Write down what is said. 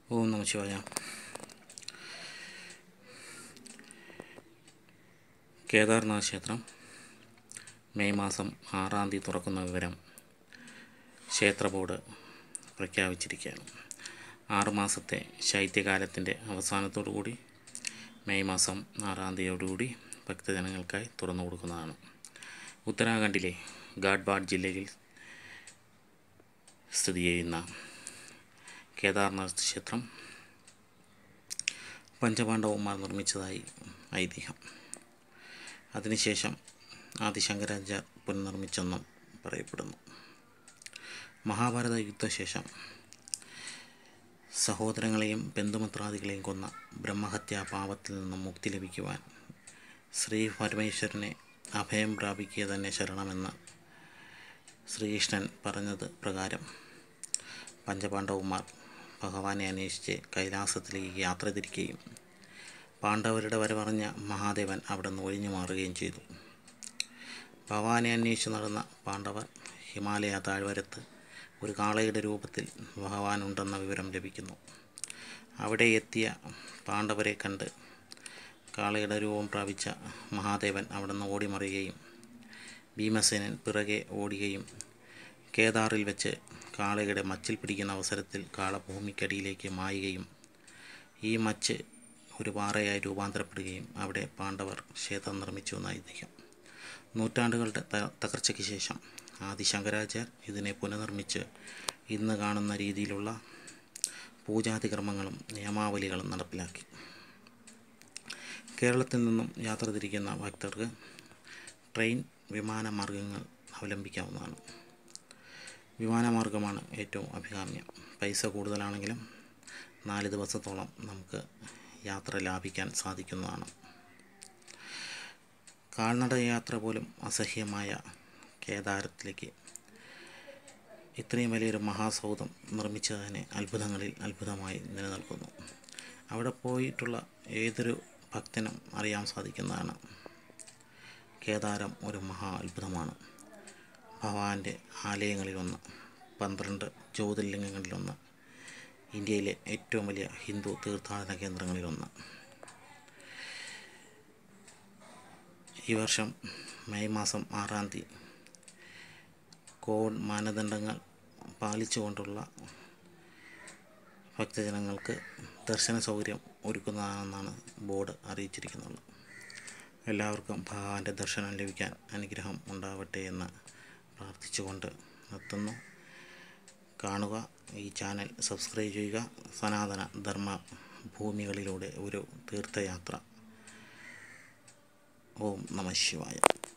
ഓം നമ ശിവായ കേദാർനാഥ് ക്ഷേത്രം മെയ് മാസം ആറാം തീയതി തുറക്കുന്ന വിവരം ക്ഷേത്ര ബോർഡ് പ്രഖ്യാപിച്ചിരിക്കുകയാണ് ആറുമാസത്തെ ശൈത്യകാലത്തിൻ്റെ അവസാനത്തോടുകൂടി മെയ് മാസം ആറാം തീയതിയോടുകൂടി ഭക്തജനങ്ങൾക്കായി തുറന്നു കൊടുക്കുന്നതാണ് ഉത്തരാഖണ്ഡിലെ ഗാഡ്ബാഡ് ജില്ലയിൽ സ്ഥിതി ചെയ്യുന്ന കേദാർനാഥ് ക്ഷേത്രം പഞ്ചപാണ്ഡവന്മാർ നിർമ്മിച്ചതായി ഐതിഹ്യം അതിനുശേഷം ആദിശങ്കരാചാര്യ പുനർനിർമ്മിച്ചെന്നും പറയപ്പെടുന്നു മഹാഭാരത യുദ്ധശേഷം സഹോദരങ്ങളെയും ബന്ധുമിത്രാദികളെയും കൊന്ന ബ്രഹ്മഹത്യാ പാപത്തിൽ നിന്നും മുക്തി ലഭിക്കുവാൻ ശ്രീ പരമേശ്വരനെ അഭയം പ്രാപിക്കുക തന്നെ ശരണമെന്ന് ശ്രീകൃഷ്ണൻ പറഞ്ഞത് പ്രകാരം പഞ്ചപാണ്ഡവന്മാർ ഭഗവാനെ അന്വേഷിച്ച് കൈലാസത്തിലേക്ക് യാത്ര തിരിക്കുകയും പാണ്ഡവരുടെ വരവറിഞ്ഞ മഹാദേവൻ അവിടെ നിന്ന് ഒഴിഞ്ഞു മാറുകയും ചെയ്തു ഭഗവാനെ അന്വേഷിച്ച് നടന്ന പാണ്ഡവർ ഹിമാലയ താഴ്വരത്ത് ഒരു കാളയുടെ രൂപത്തിൽ ഭഗവാൻ ഉണ്ടെന്ന വിവരം ലഭിക്കുന്നു അവിടെ എത്തിയ പാണ്ഡവരെ കണ്ട് കാളയുടെ രൂപം പ്രാപിച്ച മഹാദേവൻ അവിടെ നിന്ന് ഓടിമറിയുകയും ഭീമസേനൻ പിറകെ ഓടുകയും കേദാറിൽ വെച്ച് കാളയുടെ മച്ചിൽ പിടിക്കുന്ന അവസരത്തിൽ കാള ഭൂമിക്കടിയിലേക്ക് മായുകയും ഈ മച്ച് ഒരു പാറയായി രൂപാന്തരപ്പെടുകയും അവിടെ പാണ്ഡവർ ക്ഷേത്രം നിർമ്മിച്ചു എന്ന ഐതിഹ്യം നൂറ്റാണ്ടുകളുടെ ത- തകർച്ചയ്ക്ക് ശേഷം ആദി ശങ്കരാചാര്യർ ഇതിനെ പുനർനിർമ്മിച്ച് ഇന്ന് കാണുന്ന രീതിയിലുള്ള പൂജാതി കർമ്മങ്ങളും നിയമാവലികളും നടപ്പിലാക്കി കേരളത്തിൽ നിന്നും യാത്ര തിരിക്കുന്ന ഭക്തർക്ക് ട്രെയിൻ വിമാന മാർഗങ്ങൾ അവലംബിക്കാവുന്നതാണ് വിമാനമാർഗമാണ് ഏറ്റവും അഭികാമ്യം പൈസ കൂടുതലാണെങ്കിലും നാല് ദിവസത്തോളം നമുക്ക് യാത്ര ലാഭിക്കാൻ സാധിക്കുന്നതാണ് കാൽനട യാത്ര പോലും അസഹ്യമായ കേദാരത്തിലേക്ക് ഇത്രയും വലിയൊരു മഹാസൗധം നിർമ്മിച്ചതിന് അത്ഭുതങ്ങളിൽ അത്ഭുതമായി നിലനിൽക്കുന്നു അവിടെ പോയിട്ടുള്ള ഏതൊരു ഭക്തനും അറിയാൻ സാധിക്കുന്നതാണ് കേദാരം ഒരു മഹാ അത്ഭുതമാണ് ഭഗവാന്റെ ആലയങ്ങളിലൊന്ന് പന്ത്രണ്ട് ജ്യോതിർലിംഗങ്ങളിലൊന്ന് ഇന്ത്യയിലെ ഏറ്റവും വലിയ ഹിന്ദു തീർത്ഥാടന കേന്ദ്രങ്ങളിലൊന്ന് ഈ വർഷം മെയ് മാസം ആറാം തീയതി കോവിഡ് മാനദണ്ഡങ്ങൾ പാലിച്ചുകൊണ്ടുള്ള ഭക്തജനങ്ങൾക്ക് ദർശന സൗകര്യം ഒരുക്കുന്നതാണെന്നാണ് ബോർഡ് അറിയിച്ചിരിക്കുന്നത് എല്ലാവർക്കും ഭഗവാന്റെ ദർശനം ലഭിക്കാൻ അനുഗ്രഹം ഉണ്ടാവട്ടെ എന്ന് പ്രാർത്ഥിച്ചുകൊണ്ട് നിർത്തുന്നു കാണുക ഈ ചാനൽ സബ്സ്ക്രൈബ് ചെയ്യുക സനാതന ധർമ്മ ഭൂമികളിലൂടെ ഒരു തീർത്ഥയാത്ര ഓം നമ ശിവായ